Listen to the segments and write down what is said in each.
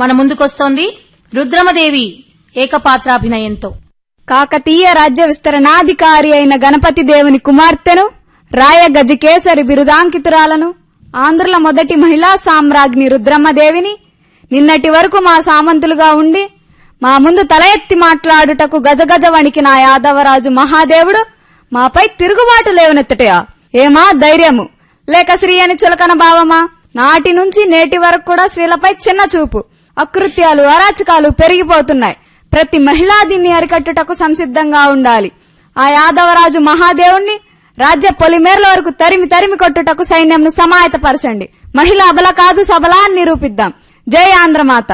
మన ముందుకొస్తోంది రుద్రమదేవి ఏకపాత్రాభినయంతో కాకతీయ రాజ్య విస్తరణాధికారి అయిన గణపతి దేవుని కుమార్తెను రాయ గజకేసరి బిరుదాంకితురాలను ఆంధ్రుల మొదటి మహిళా సామ్రాజ్ఞి రుద్రమ్మదేవిని నిన్నటి వరకు మా సామంతులుగా ఉండి మా ముందు తల ఎత్తి మాట్లాడుటకు గజగజ వణికిన ఆ యాదవరాజు మహాదేవుడు మాపై తిరుగుబాటు లేవనెత్తటయా ఏమా ధైర్యము లేక శ్రీ అని చులకన భావమా నాటి నుంచి నేటి వరకు కూడా స్త్రీలపై చిన్న చూపు అకృత్యాలు అరాచకాలు పెరిగిపోతున్నాయి ప్రతి మహిళా దీన్ని అరికట్టుటకు సంసిద్ధంగా ఉండాలి ఆ యాదవరాజు మహాదేవుణ్ణి రాజ్య పొలిమేరల వరకు తరిమి తరిమి కొట్టుటకు సైన్యంను సమాయత్తపరచండి మహిళ అబల కాదు సబలా అని నిరూపిద్దాం జై ఆంధ్రమాత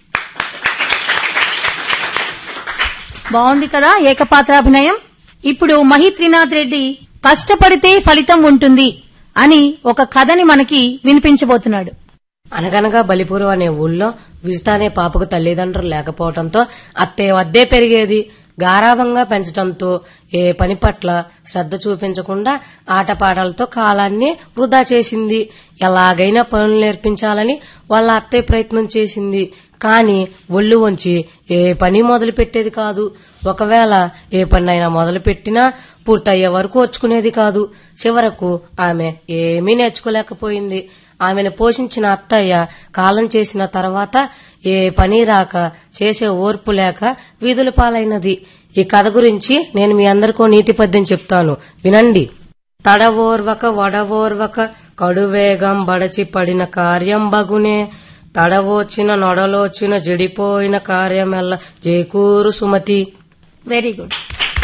బాగుంది కదా ఏకపాత్రాభినయం ఇప్పుడు మహి త్రినాథ్ రెడ్డి కష్టపడితే ఫలితం ఉంటుంది అని ఒక కథని మనకి వినిపించబోతున్నాడు అనగనగా బలిపురం అనే ఊళ్ళో విజిత అనే పాపకు తల్లిదండ్రులు లేకపోవడంతో అత్తయ్య వద్దే పెరిగేది గారాభంగా పెంచడంతో ఏ పని పట్ల శ్రద్ధ చూపించకుండా ఆటపాటలతో కాలాన్ని వృధా చేసింది ఎలాగైనా పనులు నేర్పించాలని వాళ్ళ అత్తయ్య ప్రయత్నం చేసింది కాని ఒళ్ళు వంచి ఏ పని మొదలు పెట్టేది కాదు ఒకవేళ ఏ పనైనా మొదలు పెట్టినా పూర్తయ్యే వరకు వచ్చుకునేది కాదు చివరకు ఆమె ఏమీ నేర్చుకోలేకపోయింది ఆమెను పోషించిన అత్తయ్య కాలం చేసిన తర్వాత ఏ పని రాక చేసే ఓర్పు లేక వీధుల పాలైనది ఈ కథ గురించి నేను మీ అందరికీ నీతి పద్యం చెప్తాను వినండి తడవోర్వక వడవోర్వక కడువేగం బడచి పడిన కార్యం బగునే తడవోచిన నొడలోచిన జడిపోయిన కార్యమెల్ల జేకూరు సుమతి వెరీ గుడ్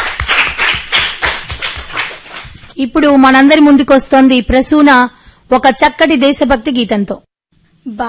ఇప్పుడు మనందరి ముందుకొస్తోంది ప్రసూన ఒక చక్కటి దేశభక్తి గీతంతో